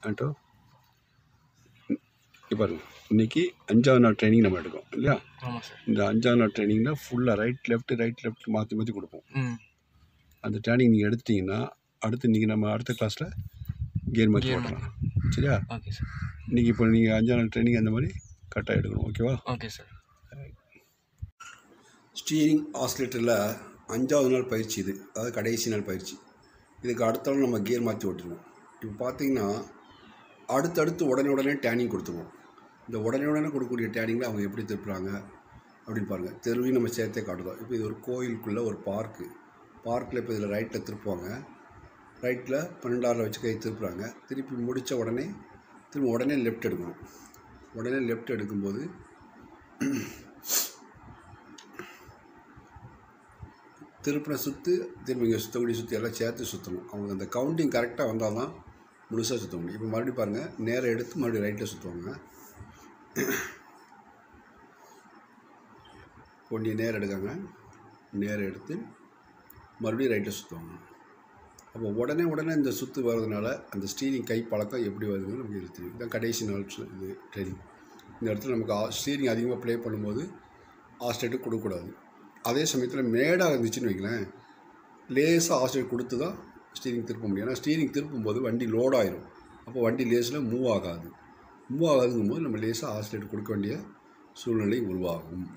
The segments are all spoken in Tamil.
ஆட்டோ இப்போ பாருங்க இன்னைக்கு அஞ்சாவது நாள் ட்ரைனிங் நம்ம எடுக்கோம் இல்லையா ஆமாம் சார் இந்த அஞ்சாவது நாள் ட்ரைனிங்கில் ஃபுல்லாக ரைட் லெஃப்ட் ரைட் லெஃப்ட் மாற்றி மாற்றி கொடுப்போம் ம் அந்த ட்ரைனிங் நீங்கள் எடுத்துட்டீங்கன்னா அடுத்து இன்றைக்கி நம்ம அடுத்த கிளாஸில் கியர் மாற்றி Gear ஓட்டலாம் சரியா ஓகே சார் இன்றைக்கி இப்போ நீங்கள் அஞ்சாவது நாள் ட்ரைனிங் அந்த மாதிரி கரெக்டாக எடுக்கணும் ஓகேவா ஓகே சார் ஸ்டீரிங் ஆசிலேட்டரில் அஞ்சாவது நாள் பயிற்சி இது அதாவது கடைசி நாள் பயிற்சி இதுக்கு அடுத்த நாள் நம்ம கியர் மாற்றி ஓட்டிடுவோம் இப்போ பார்த்தீங்கன்னா அடுத்தடுத்து உடனே உடனே டேனிங் கொடுத்துருவோம் இந்த உடனே உடனே கொடுக்கக்கூடிய டேனிங்கில் அவங்க எப்படி திருப்புறாங்க அப்படின்னு பாருங்கள் தெருவையும் நம்ம சேர்த்தே காட்டுதோம் இப்போ இது ஒரு கோயிலுக்குள்ளே ஒரு பார்க்கு பார்க்கில் இப்போ இதில் ரைட்டில் திருப்புவாங்க ரைட்டில் பன்னெண்டாறில் வச்சு கை திருப்புறாங்க திருப்பி முடித்த உடனே திரும்ப உடனே லெஃப்ட் எடுக்கணும் உடனே லெஃப்ட் எடுக்கும்போது திருப்பின சுற்று திரும்ப இங்கே சுற்றக்கூடிய சுற்றி எல்லாம் சேர்த்து சுற்றணும் அவங்களுக்கு அந்த கவுண்டிங் கரெக்டாக வந்தால் தான் முழுசாக சுற்ற முடியும் இப்போ மறுபடியும் பாருங்கள் நேரம் எடுத்து மறுபடியும் ரைட்டில் சுற்றுவாங்க பொண்ணியை நேரம் எடுக்காங்க நேரம் எடுத்து மறுபடியும் ரைட்டில் சுற்றுவாங்க அப்போ உடனே உடனே இந்த சுற்று வர்றதுனால அந்த ஸ்டீரிங் கை பழக்கம் எப்படி வருதுன்னு நமக்கு இது தெரியும் இதுதான் கடைசி நாள் சு- இது ட்ரைனிங் இந்த இடத்துல நமக்கு ஸ்டீரிங் அதிகமாக ப்ளே பண்ணும்போது ஆஸ்டேட்டு கொடுக்கக்கூடாது அதே சமயத்தில் மேடாக இருந்துச்சுன்னு வைங்களேன் லேசாக ஆஸ்டேட் கொடுத்து தான் ஸ்டீரிங் திருப்ப முடியும் ஏன்னா ஸ்டீரிங் திருப்பும்போது வண்டி லோட் ஆயிரும் அப்போ வண்டி லேஸில் மூவ் ஆகாது மூவ் ஆகாதுங்கும் போது நம்ம லேசாக ஆஸ்டேட் கொடுக்க வேண்டிய சூழ்நிலை உருவாகும்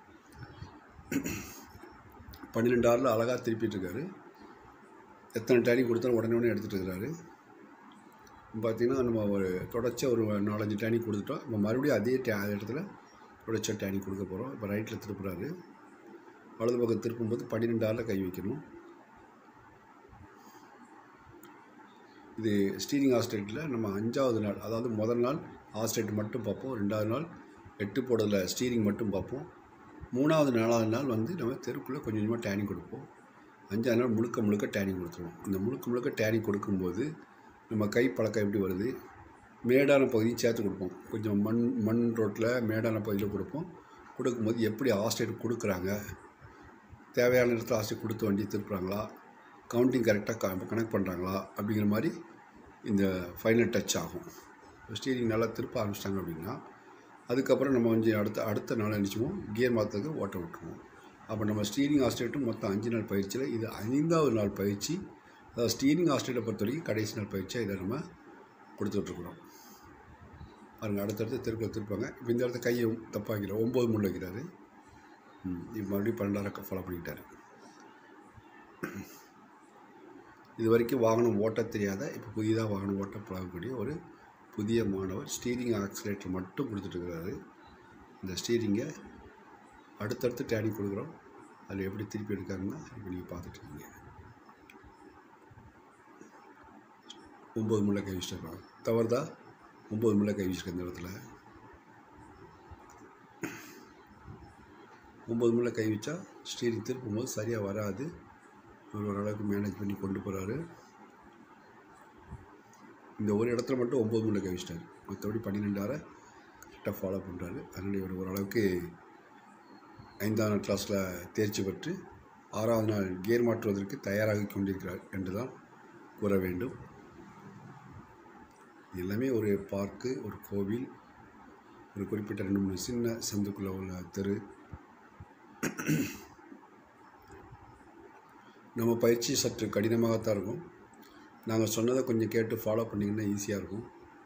பன்னிரெண்டு ஆறில் அழகாக திருப்பிட்டு இருக்காரு எத்தனை டேனி கொடுத்தாலும் உடனே உடனே எடுத்துகிட்டு இருக்கிறாரு பார்த்தீங்கன்னா நம்ம ஒரு தொடர்ச்சியாக ஒரு நாலஞ்சு டேனி கொடுத்துட்டோம் இப்போ மறுபடியும் அதே டே அதே இடத்துல தொடர்ச்சியாக டேனி கொடுக்க போகிறோம் இப்போ ரைட்டில் திருப்புறாரு வலது பக்கம் திருப்பும்போது பன்னிரெண்டு ஆறில் கை வைக்கணும் இது ஸ்டீரிங் ஆஸ்டேட்டில் நம்ம அஞ்சாவது நாள் அதாவது முதல் நாள் ஆஸ்டேட் மட்டும் பார்ப்போம் ரெண்டாவது நாள் எட்டு போடுறதுல ஸ்டீரிங் மட்டும் பார்ப்போம் மூணாவது நாலாவது நாள் வந்து நம்ம தெருக்குள்ளே கொஞ்சம் கொஞ்சமாக டேனிங் கொடுப்போம் அஞ்சாவது நாள் முழுக்க முழுக்க டேனிங் கொடுத்துருவோம் இந்த முழுக்க முழுக்க டேனிங் கொடுக்கும்போது நம்ம கை பழக்கம் எப்படி வருது மேடான பகுதியும் சேர்த்து கொடுப்போம் கொஞ்சம் மண் மண் ரோட்டில் மேடான பகுதியில் கொடுப்போம் கொடுக்கும்போது எப்படி ஆஸ்டேட் கொடுக்குறாங்க தேவையான இடத்துல ஆஸ்டேட் கொடுத்து வண்டி திருப்புறாங்களா கவுண்டிங் கரெக்டாக கனெக்ட் பண்ணுறாங்களா அப்படிங்கிற மாதிரி இந்த ஃபைனல் டச் ஆகும் ஸ்டீரிங் நல்லா திருப்ப ஆரம்பிச்சிட்டாங்க அப்படின்னா அதுக்கப்புறம் நம்ம கொஞ்சம் அடுத்த அடுத்த நாள் நினச்சிவோம் கியர் மாற்றுறதுக்கு ஓட்ட விட்டுருவோம் அப்போ நம்ம ஸ்டீரிங் ஆஸ்ட்ரேட்டும் மொத்தம் அஞ்சு நாள் பயிற்சியில் இது ஐந்தாவது நாள் பயிற்சி அதாவது ஸ்டீரிங் ஆஸ்ட்ரேட்டை பொறுத்த வரைக்கும் கடைசி நாள் பயிற்சியாக இதை நம்ம கொடுத்துட்ருக்குறோம் பாருங்கள் அடுத்தடுத்து திருப்ப திருப்பாங்க இப்போ இந்த இடத்துல கையை தப்பாக வைக்கிறார் ஒம்பது முள் வைக்கிறாரு ம், இப்போ மறுபடியும் பன்னெண்டாயிரம் ஃபாலோ பண்ணிக்கிட்டாரு இது வரைக்கும் வாகனம் ஓட்ட தெரியாத இப்போ புதிதாக வாகனம் ஓட்ட பழகக்கூடிய ஒரு புதிய மாணவர் ஸ்டீரிங் ஆக்சிலேட்டர் மட்டும் கொடுத்துட்ருக்கிறாரு இந்த ஸ்டீரிங்கை அடுத்தடுத்து டேனி கொடுக்குறோம் அதில் எப்படி திருப்பி எடுக்காருன்னா இப்போ நீங்கள் பார்த்துட்ருக்கீங்க ஒம்பது முள்ள கை வச்சுருக்காங்க தவறுதா ஒம்பது முள்ள கை வச்சுருக்க இந்த இடத்துல ஒம்பது முள்ள கை வச்சா ஸ்டீரிங் திருப்பும் போது சரியாக வராது அவர் ஓரளவுக்கு மேனேஜ் பண்ணி கொண்டு போகிறாரு இந்த ஒரு இடத்துல மட்டும் ஒம்பது முள்ள கை வச்சிட்டாரு மற்றபடி பன்னிரெண்டாயிரம் கரெக்டாக ஃபாலோ பண்ணுறாரு அதனால் இவர் ஓரளவுக்கு ஐந்தாம் நாள் கிளாஸில் தேர்ச்சி பெற்று ஆறாவது நாள் கியர் மாற்றுவதற்கு தயாராகி கொண்டிருக்கிறார் என்று தான் கூற வேண்டும் இது எல்லாமே ஒரு பார்க்கு ஒரு கோவில் ஒரு குறிப்பிட்ட ரெண்டு மூணு சின்ன சந்துக்குள்ளே உள்ள தெரு நம்ம பயிற்சி சற்று கடினமாகத்தான் இருக்கும் நாங்கள் சொன்னதை கொஞ்சம் கேட்டு ஃபாலோ பண்ணிங்கன்னா ஈஸியாக இருக்கும்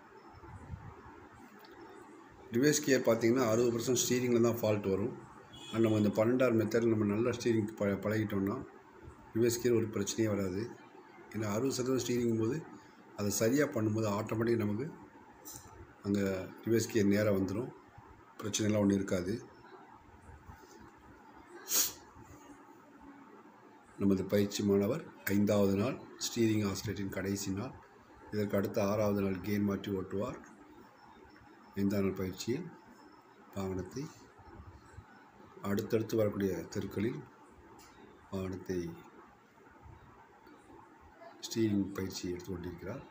ரிவேஸ் கியர் பார்த்தீங்கன்னா அறுபது பர்சன்ட் ஸ்டீரிங்கில் தான் ஃபால்ட் வரும் ஆனால் நம்ம இந்த பன்னெண்டாறு மெத்தடில் நம்ம நல்லா ஸ்டீரிங் ப பழகிட்டோம்னா ரிவேஸ் கியர் ஒரு பிரச்சனையே வராது ஏன்னா அறுபது சதவீதம் ஸ்டீரிங்கும் போது அதை சரியாக பண்ணும்போது ஆட்டோமேட்டிக் நமக்கு அங்கே ரிவேஸ் கியர் நேராக வந்துடும் பிரச்சனைலாம் ஒன்றும் இருக்காது நமது பயிற்சி மாணவர் ஐந்தாவது நாள் ஸ்டீரிங் ஆஸ்ட்ரேட்டின் கடைசி நாள் இதற்கு அடுத்த ஆறாவது நாள் கேம் மாற்றி ஓட்டுவார் ஐந்தாம் நாள் பயிற்சியில் வாகனத்தை அடுத்தடுத்து வரக்கூடிய தெருக்களில் வாகனத்தை ஸ்டீரிங் பயிற்சி எடுத்து கொண்டிருக்கிறார்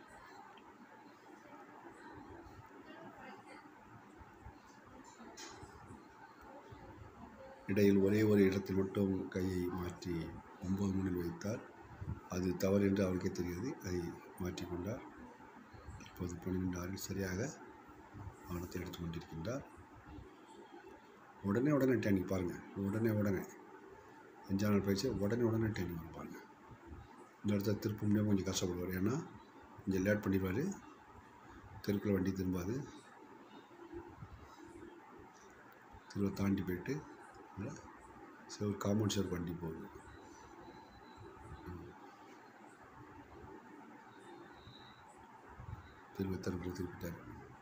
இடையில் ஒரே ஒரு இடத்தில் மட்டும் கையை மாற்றி ஒம்பது மணியில் வைத்தார் அது தவறு என்று அவருக்கே தெரியாது அதை மாற்றிக்கொண்டார் இப்போது பன்னிரெண்டு ஆறில் சரியாக வாகனத்தை எடுத்து கொண்டிருக்கின்றார் உடனே உடனே ட்ரைனிங் பாருங்கள் உடனே உடனே அஞ்சாம் நாள் பயிற்சி உடனே உடனே ட்ரைனிங் பாருங்க இந்த இடத்துல திருப்ப முடியாமல் கொஞ்சம் கஷ்டப்படுவார் ஏன்னா கொஞ்சம் லேட் பண்ணிடுவார் தெருக்குள்ள வண்டி திரும்பாது திரும்ப தாண்டி போயிட்டு ஒரு காம்பவுண்ட் சேர் வண்டி போகுது திரும்ப தெருக்குள்ள திருப்பிட்டார்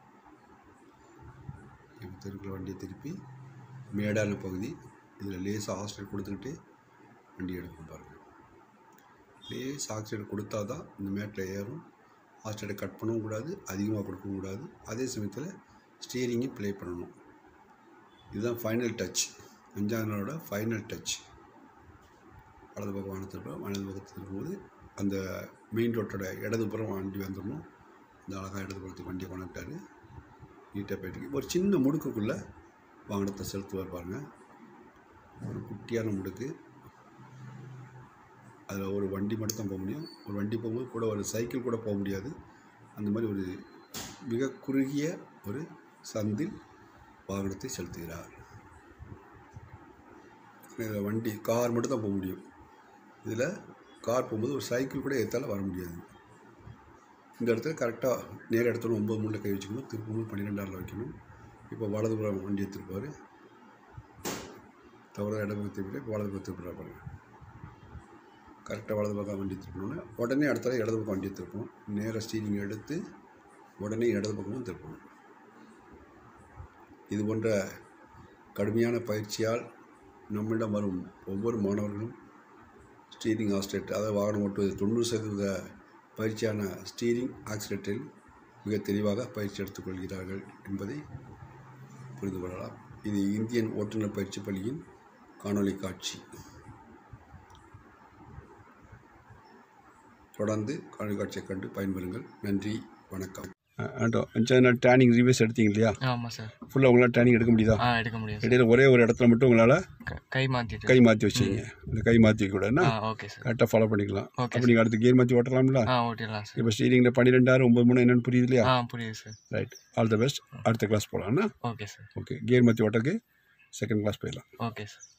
இப்போ தெருக்குள்ள வண்டியை திருப்பி மேடான பகுதி இதில் லேசாக ஆக்சிடென்ட் கொடுத்துக்கிட்டு வண்டி எடுக்கும் பாருங்கள் லேஸ் ஆக்சிடென்ட் கொடுத்தா தான் இந்த மேட்டில் ஏறும் ஆக்சிடென்ட் கட் பண்ணவும் கூடாது அதிகமாக கொடுக்கவும் கூடாது அதே சமயத்தில் ஸ்டீரிங்கும் ப்ளே பண்ணணும் இதுதான் ஃபைனல் டச் அஞ்சாவது நாளோட ஃபைனல் டச் வலது பக்கம் வானத்திருப்போம் வலது பக்கத்தில் இருக்கும்போது அந்த மெயின் ரோட்டோட இடதுபுறம் வண்டி வந்துடணும் இந்த அழகாக இடதுபுறத்துக்கு வண்டியை கொண்டுட்டார் நீட்டாக போயிட்டு ஒரு சின்ன முடுக்குக்குள்ளே வாகனத்தை செலுத்துவார் பாருங்க ஒரு குட்டியான முடுக்கு அதில் ஒரு வண்டி மட்டும் தான் போக முடியும் ஒரு வண்டி போகும்போது கூட ஒரு சைக்கிள் கூட போக முடியாது அந்த மாதிரி ஒரு மிக குறுகிய ஒரு சந்தில் வாகனத்தை செலுத்துகிறார் இதில் வண்டி கார் மட்டும் தான் போக முடியும் இதில் கார் போகும்போது ஒரு சைக்கிள் கூட ஏற்றால வர முடியாது இந்த இடத்துல கரெக்டாக நேர இடத்துல ஒம்பது மூணில் கை வச்சுக்கணும் திருப்பூர் பன்னிரெண்டாறில் வைக்கணும் இப்போ வலதுபுறம் வண்டி எடுத்துருப்பார் தவறாக இடப்பக்கம் திருப்பிட்டு இப்போ வலது பக்கம் திருப்பிடுறா பாருங்க கரெக்டாக வலது பக்கம் வண்டி திருப்பணும்னா உடனே அடுத்த இடது பக்கம் வண்டி திருப்பணும் நேராக ஸ்டீரிங் எடுத்து உடனே இடது பக்கமும் திருப்பணும் இது போன்ற கடுமையான பயிற்சியால் நம்மிடம் வரும் ஒவ்வொரு மாணவர்களும் ஸ்டீரிங் ஆக்சிடென்ட் அதாவது வாகனம் ஓட்டுவது தொண்ணூறு சதவீத பயிற்சியான ஸ்டீரிங் ஆக்சிடென்ட்டில் மிக தெளிவாக பயிற்சி எடுத்துக்கொள்கிறார்கள் என்பதை புரிந்து கொள்ளலாம் இது இந்தியன் ஓட்டுநர் பயிற்சி பள்ளியின் காணொளி காட்சி தொடர்ந்து காணொளி காட்சியை கண்டு பயன்பெறுங்கள் நன்றி வணக்கம் ஆட்டோ அஞ்சாவது நாள் டேனிங் ரிவ்யூஸ் எடுத்தீங்க இல்லையா ஆமாம் சார் ஃபுல்லாக உங்களால் டேனிங் எடுக்க முடியுதா ஆ எடுக்க முடியும் சார் இடையில ஒரே ஒரு இடத்துல மட்டும் உங்களால் க- கை மாற்றிட்டு கை மாற்றி வச்சிங்க இந்த கை மாற்றி வைக்கக்கூடாதுன்னா ஆ ஓகே சார் கரெக்டாக ஃபாலோ பண்ணிக்கலாம் ஓகே அப்போ நீங்கள் அடுத்து கியர் மாற்றி ஓட்டலாம்ல ஆ ஓட்டிடலாம் சார் இப்போ ஸ்டீரிங்கில் பன்னிரெண்டாயிரம் ஒம்பது மூணு என்னென்னு புரியுது இல்லையா ஆ புரியுது sir right all the best அடுத்த கிளாஸ் போகலாம்னா ஓகே சார் ஓகே கியர் மாற்றி ஓட்டக்கு செகண்ட் கிளாஸ் போயிடலாம் ஓகே சார்